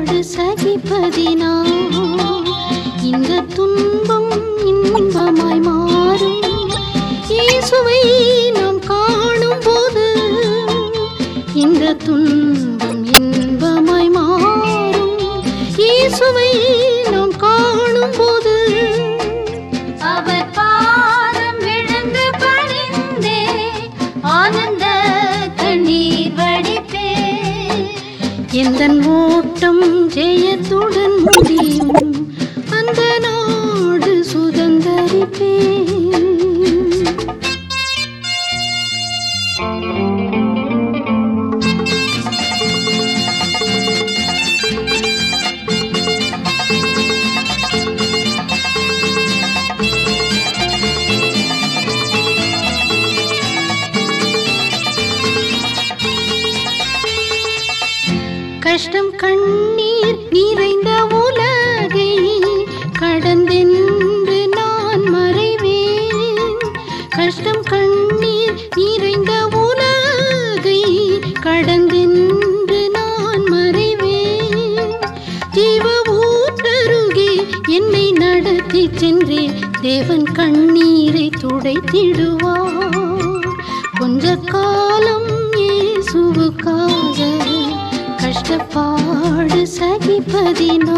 கஷ்டப்பாடு சகிப்பதினா இந்த துன்பம் இன்பமாய் மாறும் இயேசுவை நாம் காணும் போது இந்த துன்பம் இன்பமாய் மாறும் இயேசுவை நாம் காணும் போது அவர் பாதம் விழுந்து பணிந்தே ஆனந்த கண்ணீர் வடிப்பே எந்த ஓட்டம் ஜெயத்துடன் முடியும் அந்த நாடு சுதந்தரிப்பேன் கஷ்டம் கண்ணீர் நிறைந்த உலகை கடந்தென்று நான் மறைவேன் கஷ்டம் கண்ணீர் நிறைந்த உலகை கடந்தென்று நான் மறைவேன் ஜீவ ஊற்றருகே என்னை நடத்தி சென்றே தேவன் கண்ணீரை துடைத்திடுவார் கொஞ்ச காலம் இயேசுவுக்காக கஷ்டப்பாடு சகிப்பதினோ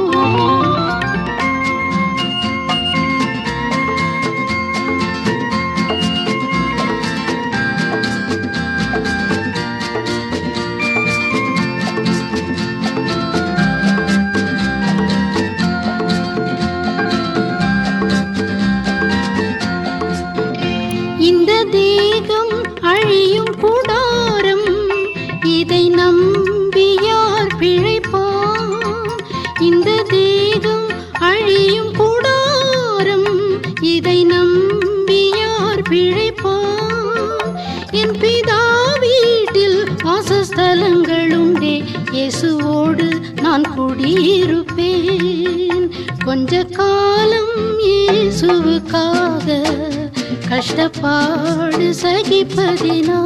இந்த தேகம் அழியும் கூடாரம் இதை நம்பி யார் பிழைப்பான் இந்த தேகம் அழியும் கூடாரம் இதை நம்பி யார் பிழைப்பான் என் பிதா வீட்டில் வாசஸ்தலங்களுண்டே இயேசுவோடு நான் குடியிருப்பேன் கொஞ்ச காலம் இயேசுவுக்காக கஷ்டப்பாடு சகிப்பதினா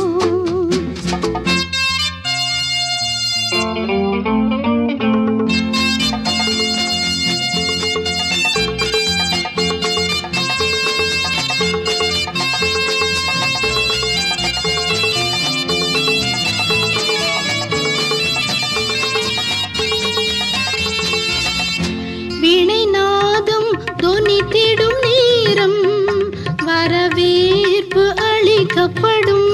வீணை நாதம் தொனித்திடும் நேரம் வரவேற்பு அளிக்கப்படும்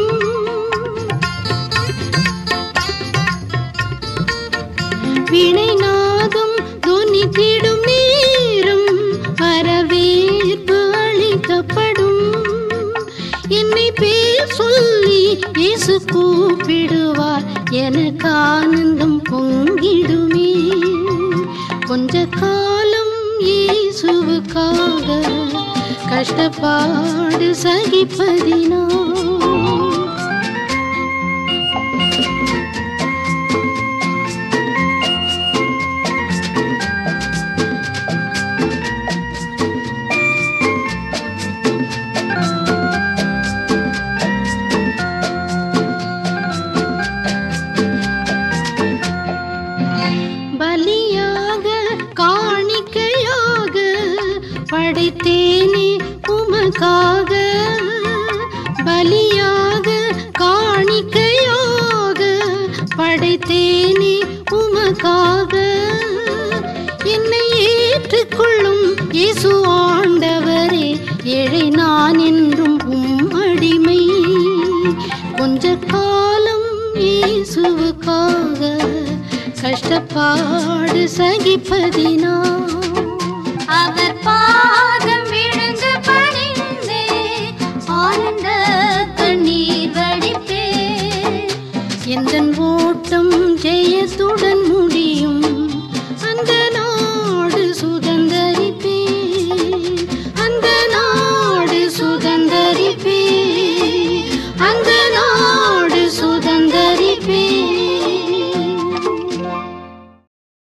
வீணை நாதம் தொனித்திடும் நேரம் வரவேற்பு அளிக்கப்படும் என்னை பேர் சொல்லி இயேசு கூப்பிடுவார் எனக்கு ஆனந்தம் பொங்கிடுமே கொஞ்ச காலம் இயேசுவுக்காக கஷ்டப்பாடு சகிப்பதினா பலியாக காணிக்கையாக படைத்தேனே உமக்காக பலியாக காணிக்கையாக படைத்தேனே உமக்காக என்னை ஏற்றுக்கொள்ளும் இயேசு ஆண்டவரே ஏழை நான் என்றும் உம் அடிமை கொஞ்ச காலம் இயேசுவுக்காக கஷ்டப்பாடு சகிப்பதினா அவர் பாத